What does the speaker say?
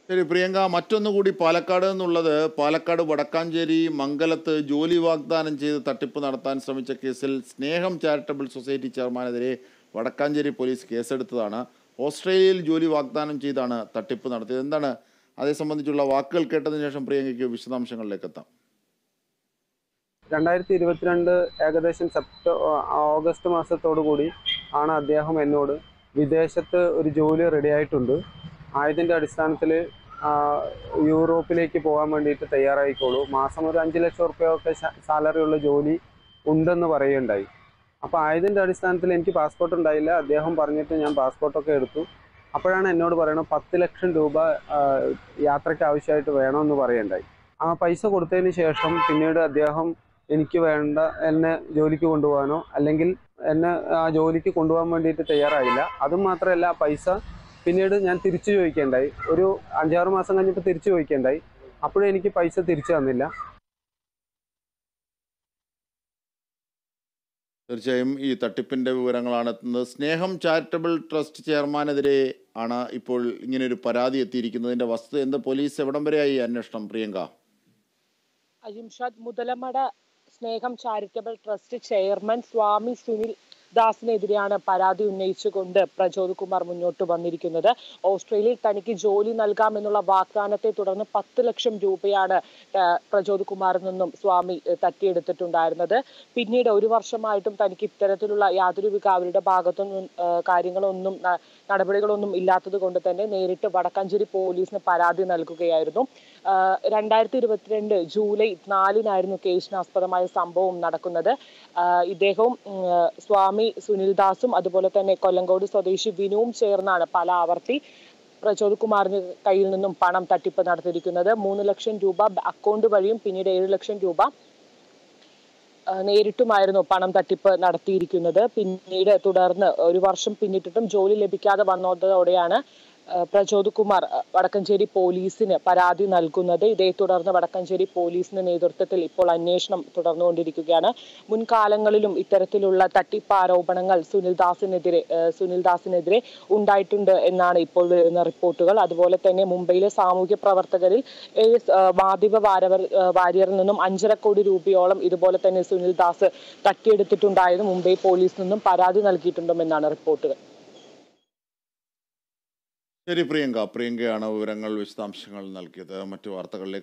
ശരി പ്രിയങ്ക മറ്റൊന്നുകൂടി പാലക്കാട് എന്നുള്ളത് പാലക്കാട് വടക്കാഞ്ചേരി മംഗലത്ത് ജോലി വാഗ്ദാനം ചെയ്ത് തട്ടിപ്പ് നടത്താൻ ശ്രമിച്ച കേസിൽ സ്നേഹം ചാരിറ്റബിൾ സൊസൈറ്റി ചെയർമാനെതിരെ വടക്കാഞ്ചേരി പോലീസ് കേസെടുത്തതാണ് ഓസ്ട്രേലിയയിൽ ജോലി വാഗ്ദാനം ചെയ്താണ് തട്ടിപ്പ് നടത്തിയത് എന്താണ് അതേ സംബന്ധിച്ചുള്ള വാക്കുകൾ കേട്ടതിന് ശേഷം പ്രിയങ്കയ്ക്ക് വിശദാംശങ്ങളിലേക്ക് എത്താം രണ്ടായിരത്തി ഇരുപത്തിരണ്ട് ഏകദേശം സെപ്റ്റ ഓഗസ്റ്റ് മാസത്തോടു കൂടി ആണ് അദ്ദേഹം എന്നോട് വിദേശത്ത് ഒരു ജോലി റെഡി ആയിട്ടുണ്ട് ആയതിൻ്റെ അടിസ്ഥാനത്തിൽ യൂറോപ്പിലേക്ക് പോകാൻ വേണ്ടിയിട്ട് തയ്യാറായിക്കോളൂ മാസം ഒരു അഞ്ച് ലക്ഷം റുപ്യൊക്കെ സാലറി ഉള്ള ജോലി ഉണ്ടെന്ന് പറയുകയുണ്ടായി അപ്പോൾ ആയതിൻ്റെ അടിസ്ഥാനത്തിൽ എനിക്ക് പാസ്പോർട്ട് ഉണ്ടായില്ല അദ്ദേഹം പറഞ്ഞിട്ട് ഞാൻ പാസ്പോർട്ടൊക്കെ എടുത്തു അപ്പോഴാണ് എന്നോട് പറയുന്നത് പത്ത് ലക്ഷം രൂപ ആ, യാത്രയ്ക്ക് ആവശ്യമായിട്ട് വേണമെന്ന് പറയുണ്ടായി ആ പൈസ കൊടുത്തതിന് ശേഷം പിന്നീട് അദ്ദേഹം എനിക്ക് വേണ്ട എന്നെ ജോലിക്ക് കൊണ്ടുപോകാനോ അല്ലെങ്കിൽ എന്നെ ആ ജോലിക്ക് കൊണ്ടുപോകാൻ വേണ്ടിയിട്ട് തയ്യാറായില്ല അതും മാത്രമല്ല ആ പൈസ പിന്നീട് ഞാൻ തിരിച്ചു ചോദിക്കേണ്ടായി ഒരു അഞ്ചാറ് മാസം കഴിഞ്ഞപ്പോൾ തിരിച്ചു ചോദിക്കേണ്ടായി അപ്പോഴും എനിക്ക് പൈസ തിരിച്ചു തന്നില്ല തീർച്ചയായും ഈ തട്ടിപ്പിന്റെ വിവരങ്ങളാണ് എത്തുന്നത് സ്നേഹം ചാരിറ്റബിൾ ട്രസ്റ്റ് ചെയർമാനെതിരെ ആണ് ഇപ്പോൾ ഇങ്ങനൊരു പരാതി എത്തിയിരിക്കുന്നതിന്റെ വസ്തുത എന്ത് പോലീസ് എവിടം വരെയായി അന്വേഷണം Priyanka Ajimshad Muthalamada Sneham charitable trust chairman Swami Sunil ദാസിനെതിരെയാണ് പരാതി ഉന്നയിച്ചുകൊണ്ട് പ്രചോദ് കുമാർ മുന്നോട്ട് വന്നിരിക്കുന്നത് ഓസ്ട്രേലിയയിൽ തനിക്ക് ജോലി നൽകാമെന്നുള്ള വാഗ്ദാനത്തെ തുടർന്ന് പത്ത് ലക്ഷം രൂപയാണ് ആ, പ്രചോദ് കുമാറിൽ നിന്നും സ്വാമി ഏ, തട്ടിയെടുത്തിട്ടുണ്ടായിരുന്നത് പിന്നീട് ഒരു വർഷമായിട്ടും തനിക്ക് ഇത്തരത്തിലുള്ള യാതൊരു വിധ അവരുടെ ഭാഗത്തുനിന്നും ആ, കാര്യങ്ങളൊന്നും ന- നടപടികളൊന്നും ഇല്ലാത്തത് കൊണ്ട് തന്നെ നേരിട്ട് വടക്കാഞ്ചേരി പോലീസിന് പരാതി നൽകുകയായിരുന്നു ആഹ് രണ്ടായിരത്തി ഇരുപത്തിരണ്ട് ജൂലൈ നാലിനായിരുന്നു കേസിനാസ്പദമായ സംഭവം നടക്കുന്നത് ആഹ് ഇദ്ദേഹവും ഉം, ആഹ് സ്വാമി സുനിൽദാസും അതുപോലെ തന്നെ കൊല്ലങ്കോട് സ്വദേശി വിനുവും ചേർന്നാണ് പല ആവർത്തി പ്രചോദ് കുമാറിന് കയ്യിൽ നിന്നും പണം തട്ടിപ്പ് നടത്തിയിരിക്കുന്നത് മൂന്ന് ലക്ഷം രൂപ അക്കൗണ്ട് വഴിയും പിന്നീട് ഏഴ് ലക്ഷം രൂപ ആ, നേരിട്ടുമായിരുന്നു പണം തട്ടിപ്പ് നടത്തിയിരിക്കുന്നത് പിന്നീട് തുടർന്ന് ഒരു വർഷം പിന്നിട്ടിട്ടും ജോലി ലഭിക്കാതെ വന്നതോടെയാണ് ആ, പ്രചോദ് കുമാർ ആ, വടക്കഞ്ചേരി പോലീസിന് പരാതി നൽകുന്നത് ഇതേ തുടർന്ന് വടക്കഞ്ചേരി പോലീസിന്റെ നേതൃത്വത്തിൽ ഇപ്പോൾ അന്വേഷണം തുടർന്നുകൊണ്ടിരിക്കുകയാണ് മുൻകാലങ്ങളിലും ഇത്തരത്തിലുള്ള തട്ടിപ്പ് ആരോപണങ്ങൾ സുനിൽദാസിനെതിരെ ആ, സുനിൽദാസിനെതിരെ ഉണ്ടായിട്ടുണ്ട് എന്നാണ് ഇപ്പോൾ വരുന്ന റിപ്പോർട്ടുകൾ അതുപോലെ തന്നെ മുംബൈയിലെ സാമൂഹ്യ പ്രവർത്തകരിൽ ഏഴ് ആ, മാധ്യമ വാരവർ ആ, വാര്യറിൽ നിന്നും അഞ്ചര കോടി രൂപയോളം ഇതുപോലെ തന്നെ സുനിൽദാസ് തട്ടിയെടുത്തിട്ടുണ്ടായത് മുംബൈ പോലീസിൽ നിന്നും പരാതി നൽകിയിട്ടുണ്ടെന്നാണ് റിപ്പോർട്ടുകൾ ശരി പ്രിയങ്ക പ്രിയങ്കയാണ് വിവരങ്ങൾ വിശദാംശങ്ങൾ നൽകിയത് മറ്റു വാർത്തകളിലേക്ക്